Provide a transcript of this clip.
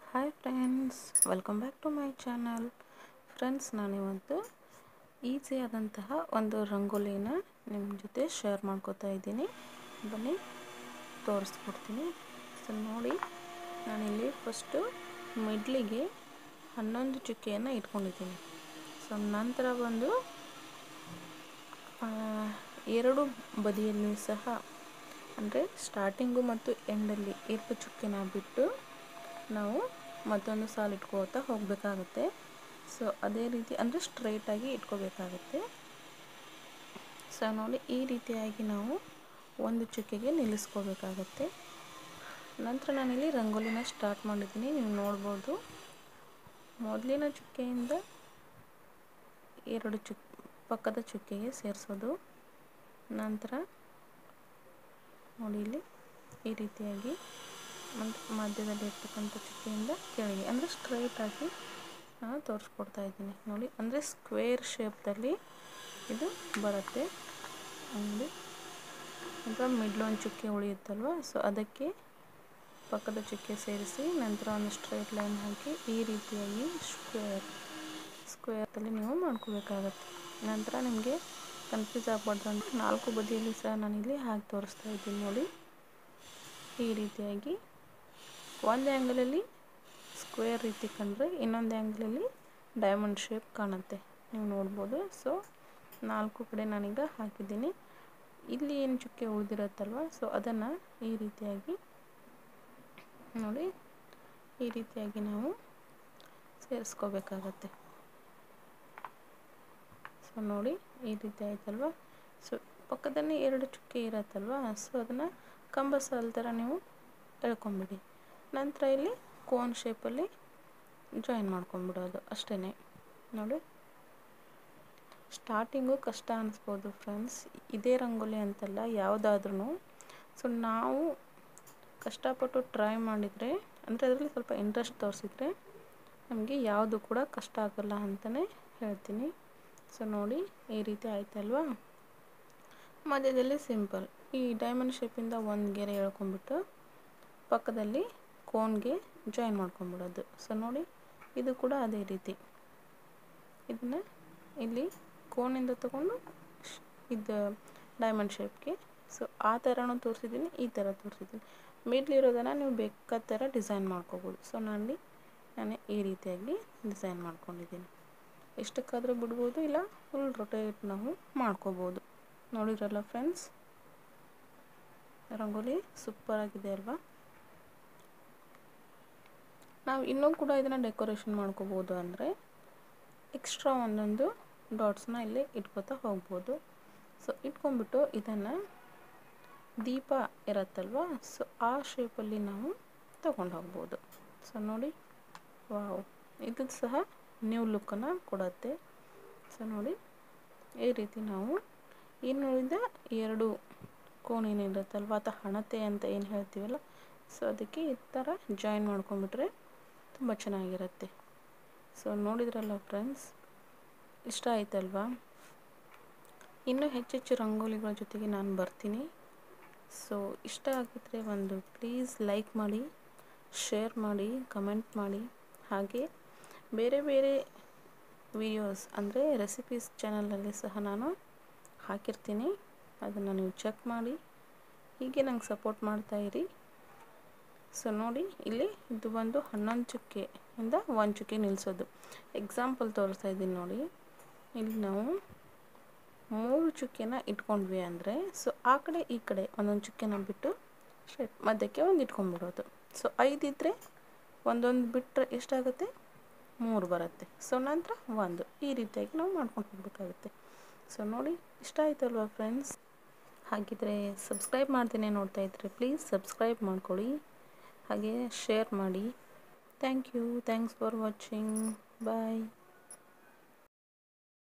hi friends welcome back to my channel friends ನಾನಿವತ್ತು easy ಆದಂತಹ ಒಂದು ರಂಗೋಲಿನ ನಿಮ್ಮ ಜೊತೆ ಶೇರ್ ಮಾಡ್ಕೋತಾ ಇದ್ದೀನಿ ಬನ್ನಿ ತೋರಿಸ್ಕೊಡ್ತೀನಿ ಸೊ ನೋಡಿ ನಾನಿಲ್ಲಿ ಫಸ್ಟು ಮಿಡ್ಲಿಗೆ ಹನ್ನೊಂದು ಚುಕ್ಕೆಯನ್ನು ಇಟ್ಕೊಂಡಿದ್ದೀನಿ ಸೊ ನಂತರ ಬಂದು ಆ, ಎರಡು ಬದಿಯಲ್ಲಿ ಸಹ ಅಂದರೆ ಸ್ಟಾರ್ಟಿಂಗು ಮತ್ತು ಎಂಡಲ್ಲಿ ಎರಡು ಚುಕ್ಕೆನ ಬಿಟ್ಟು ನಾವು ಮತ್ತೊಂದು ಸಾಲು ಇಟ್ಕೋತಾ ಹೋಗಬೇಕಾಗುತ್ತೆ ಸೊ ಅದೇ ರೀತಿ ಅಂದರೆ ಸ್ಟ್ರೈಟಾಗಿ ಇಟ್ಕೋಬೇಕಾಗುತ್ತೆ ಸೊ ನೋಡಿ ಈ ರೀತಿಯಾಗಿ ನಾವು ಒಂದು ಚುಕ್ಕೆಗೆ ನಿಲ್ಲಿಸ್ಕೋಬೇಕಾಗತ್ತೆ ನಂತರ ನಾನಿಲ್ಲಿ ರಂಗೋಲಿನ ಸ್ಟಾರ್ಟ್ ಮಾಡಿದ್ದೀನಿ ನೀವು ನೋಡ್ಬೋದು ಮೊದಲಿನ ಚುಕ್ಕೆಯಿಂದ ಎರಡು ಚುಕ್ ಪಕ್ಕದ ಚುಕ್ಕೆಗೆ ಸೇರಿಸೋದು ನಂತರ ನೋಡಿ ಇಲ್ಲಿ ಈ ರೀತಿಯಾಗಿ ಮತ್ತು ಮಧ್ಯದಲ್ಲಿ ಇರ್ತಕ್ಕಂಥ ಚುಕ್ಕೆಯಿಂದ ಕೆಳಗೆ ಅಂದರೆ ಸ್ಟ್ರೈಟಾಗಿ ನಾನು ತೋರಿಸ್ಕೊಡ್ತಾ ಇದ್ದೀನಿ ನೋಡಿ ಅಂದರೆ ಸ್ಕ್ವೇರ್ ಶೇಪ್ದಲ್ಲಿ ಇದು ಬರುತ್ತೆ ನೋಡಿ ನಂತರ ಮಿಡ್ಲ್ ಒಂದು ಚುಕ್ಕೆ ಉಳಿಯುತ್ತಲ್ವ ಸೊ ಅದಕ್ಕೆ ಪಕ್ಕದ ಚುಕ್ಕೆ ಸೇರಿಸಿ ನಂತರ ಒಂದು ಸ್ಟ್ರೈಟ್ ಲೈನ್ ಹಾಕಿ ಈ ರೀತಿಯಾಗಿ ಸ್ಕ್ವೇರ್ ಸ್ಕ್ವೇರಲ್ಲಿ ನೀವು ಮಾಡ್ಕೋಬೇಕಾಗತ್ತೆ ನಂತರ ನಿಮಗೆ ಕನ್ಫ್ಯೂಸ್ ಆಗಬಾರ್ದು ಅಂತ ನಾಲ್ಕು ಬದಿಯಲ್ಲಿ ಸಹ ನಾನಿಲ್ಲಿ ಹಾಕಿ ತೋರಿಸ್ತಾ ಇದ್ದೀನಿ ನೋಡಿ ಈ ರೀತಿಯಾಗಿ ಒಂದು ಆ್ಯಂಗಲಲ್ಲಿ ಸ್ಕ್ವೇರ್ ರೀತಿ ಕಂಡ್ರೆ ಇನ್ನೊಂದು ಆ್ಯಂಗಲಲ್ಲಿ ಡೈಮಂಡ್ ಶೇಪ್ ಕಾಣುತ್ತೆ ನೀವು ನೋಡ್ಬೋದು ಸೊ ನಾಲ್ಕು ಕಡೆ ನಾನೀಗ ಹಾಕಿದ್ದೀನಿ ಇಲ್ಲಿ ಏನು ಚುಕ್ಕೆ ಉಳಿದಿರುತ್ತಲ್ವ ಸೊ ಅದನ್ನು ಈ ರೀತಿಯಾಗಿ ನೋಡಿ ಈ ರೀತಿಯಾಗಿ ನಾವು ಸೇರಿಸ್ಕೋಬೇಕಾಗತ್ತೆ ಸೊ ನೋಡಿ ಈ ರೀತಿ ಆಯ್ತಲ್ವ ಸೊ ಪಕ್ಕದಲ್ಲಿ ಎರಡು ಚುಕ್ಕೆ ಇರತ್ತಲ್ವ ಸೊ ಅದನ್ನು ಕಂಬ ಸಾಲ್ ಥರ ನೀವು ಎಳ್ಕೊಂಬಿಡಿ ನಂತರ ಇಲ್ಲಿ ಕೋನ್ ಶೇಪಲ್ಲಿ ಜಾಯಿನ್ ಮಾಡ್ಕೊಂಬಿಡೋದು ಅಷ್ಟೇ ನೋಡಿ ಸ್ಟಾರ್ಟಿಂಗು ಕಷ್ಟ ಅನಿಸ್ಬೋದು ಫ್ರೆಂಡ್ಸ್ ಇದೇ ರಂಗೋಲಿ ಅಂತಲ್ಲ ಯಾವುದಾದ್ರೂ ಸೊ ನಾವು ಕಷ್ಟಪಟ್ಟು ಟ್ರೈ ಮಾಡಿದರೆ ಅಂದರೆ ಅದರಲ್ಲಿ ಸ್ವಲ್ಪ ಇಂಟ್ರೆಸ್ಟ್ ತೋರಿಸಿದ್ರೆ ನಮಗೆ ಯಾವುದು ಕೂಡ ಕಷ್ಟ ಆಗಲ್ಲ ಅಂತಲೇ ಹೇಳ್ತೀನಿ ಸೊ ನೋಡಿ ಈ ರೀತಿ ಆಯ್ತಲ್ವಾ ಮಧ್ಯದಲ್ಲಿ ಸಿಂಪಲ್ ಈ ಡೈಮಂಡ್ ಶೇಪಿಂದ ಒಂದು ಗೆರೆ ಎಳ್ಕೊಂಬಿಟ್ಟು ಪಕ್ಕದಲ್ಲಿ ಕೋನ್ಗೆ ಜಾಯಿನ್ ಮಾಡ್ಕೊಂಬಿಡೋದು ಸೊ ನೋಡಿ ಇದು ಕೂಡ ಅದೇ ರೀತಿ ಇದನ್ನು ಇಲ್ಲಿ ಕೋನಿಂದ ತಗೊಂಡು ಇದು ಡೈಮಂಡ್ ಶೇಪ್ಗೆ ಸೊ ಆ ಥರನೂ ತೋರಿಸಿದ್ದೀನಿ ಈ ಥರ ತೋರಿಸಿದ್ದೀನಿ ಮಿಡ್ಲಿರೋದನ್ನು ನೀವು ಬೇಕಾದ ಥರ ಡಿಸೈನ್ ಮಾಡ್ಕೋಬೋದು ಸೊ ನಾನಲ್ಲಿ ನಾನು ಈ ರೀತಿಯಾಗಿ ಡಿಸೈನ್ ಮಾಡ್ಕೊಂಡಿದ್ದೀನಿ ಎಷ್ಟಕ್ಕಾದರೂ ಬಿಡ್ಬೋದು ಇಲ್ಲ ಫುಲ್ ರೊಟೇಟ್ ನಾವು ಮಾಡ್ಕೋಬೋದು ನೋಡಿರಲ್ಲ ಫ್ರೆಂಡ್ಸ್ ರಂಗೋಲಿ ಸೂಪರಾಗಿದೆ ಅಲ್ವಾ ನಾವು ಇನ್ನೂ ಕೂಡ ಇದನ್ನು ಡೆಕೋರೇಷನ್ ಮಾಡ್ಕೋಬೋದು ಅಂದರೆ ಎಕ್ಸ್ಟ್ರಾ ಒಂದೊಂದು ಡಾಟ್ಸ್ನ ಇಲ್ಲಿ ಇಟ್ಕೋತಾ ಹೋಗ್ಬೋದು ಸೊ ಇಟ್ಕೊಂಡ್ಬಿಟ್ಟು ಇದನ್ನು ದೀಪ ಇರತ್ತಲ್ವ ಸೊ ಆ ಶೇಪಲ್ಲಿ ನಾವು ತಗೊಂಡು ಹೋಗ್ಬೋದು ಸೊ ನೋಡಿ ವಾವ್ ಇದು ಸಹ ನ್ಯೂ ಲುಕ್ಕನ್ನು ಕೊಡುತ್ತೆ ಸೊ ನೋಡಿ ಈ ರೀತಿ ನಾವು ಇನ್ನುಳಿದ ಎರಡು ಕೋನ್ ಏನಿರುತ್ತಲ್ವ ಅಥವಾ ಹಣತೆ ಅಂತ ಏನು ಹೇಳ್ತೀವಲ್ಲ ಸೊ ಅದಕ್ಕೆ ಈ ಥರ ಜಾಯಿನ್ ಮಾಡ್ಕೊಂಬಿಟ್ರೆ ತುಂಬ ಚೆನ್ನಾಗಿರುತ್ತೆ ಸೊ ನೋಡಿದ್ರಲ್ಲ ಫ್ರೆಂಡ್ಸ್ ಇಷ್ಟ ಆಯ್ತಲ್ವಾ ಇನ್ನೂ ಹೆಚ್ಚೆಚ್ಚು ರಂಗೋಲಿಗಳ ಜೊತೆಗೆ ನಾನು ಬರ್ತೀನಿ ಸೊ ಇಷ್ಟ ಆಗಿದ್ರೆ ಒಂದು ಪ್ಲೀಸ್ ಲೈಕ್ ಮಾಡಿ ಶೇರ್ ಮಾಡಿ ಕಮೆಂಟ್ ಮಾಡಿ ಹಾಗೆ ಬೇರೆ ಬೇರೆ ವಿಡಿಯೋಸ್ ಅಂದರೆ ರೆಸಿಪೀಸ್ ಚಾನಲಲ್ಲಿ ಸಹ ನಾನು ಹಾಕಿರ್ತೀನಿ ಅದನ್ನು ನೀವು ಚೆಕ್ ಮಾಡಿ ಹೀಗೆ ನಂಗೆ ಸಪೋರ್ಟ್ ಮಾಡ್ತಾಯಿರಿ ಸೊ ನೋಡಿ ಇಲ್ಲಿ ಇದು ಬಂದು ಹನ್ನೊಂದು ಚುಕ್ಕೆ ಇಂದ ಒಂದು ಚುಕ್ಕೆ ನಿಲ್ಲಿಸೋದು ಎಕ್ಸಾಂಪಲ್ ತೋರಿಸ್ತಾ ಇದ್ದೀನಿ ನೋಡಿ ಇಲ್ಲಿ ನಾವು ಮೂರು ಚುಕ್ಕೆನ ಇಟ್ಕೊಂಡ್ವಿ ಅಂದರೆ ಸೊ ಆ ಕಡೆ ಈ ಕಡೆ ಒಂದೊಂದು ಚುಕ್ಕೆನ ಬಿಟ್ಟು ಸ್ಟ್ರೈಟ್ ಮಧ್ಯಕ್ಕೆ ಒಂದು ಇಟ್ಕೊಂಡ್ಬಿಡೋದು ಸೊ ಐದಿದ್ರೆ ಒಂದೊಂದು ಬಿಟ್ಟರೆ ಎಷ್ಟಾಗುತ್ತೆ ಮೂರು ಬರುತ್ತೆ ಸೊ ನಂತರ ಒಂದು ಈ ರೀತಿಯಾಗಿ ನಾವು ಮಾಡ್ಕೊಂಡು ಹೋಗ್ಬೇಕಾಗುತ್ತೆ ಸೊ ನೋಡಿ ಇಷ್ಟ ಆಯ್ತಲ್ವಾ ಫ್ರೆಂಡ್ಸ್ ಹಾಗಿದ್ರೆ ಸಬ್ಸ್ಕ್ರೈಬ್ ಮಾಡ್ತೇನೆ ನೋಡ್ತಾ ಇದ್ರೆ ಪ್ಲೀಸ್ ಸಬ್ಸ್ಕ್ರೈಬ್ ಮಾಡ್ಕೊಳ್ಳಿ ಹಾಗೆ ಶೇರ್ ಮಾಡಿ thank you thanks for watching bye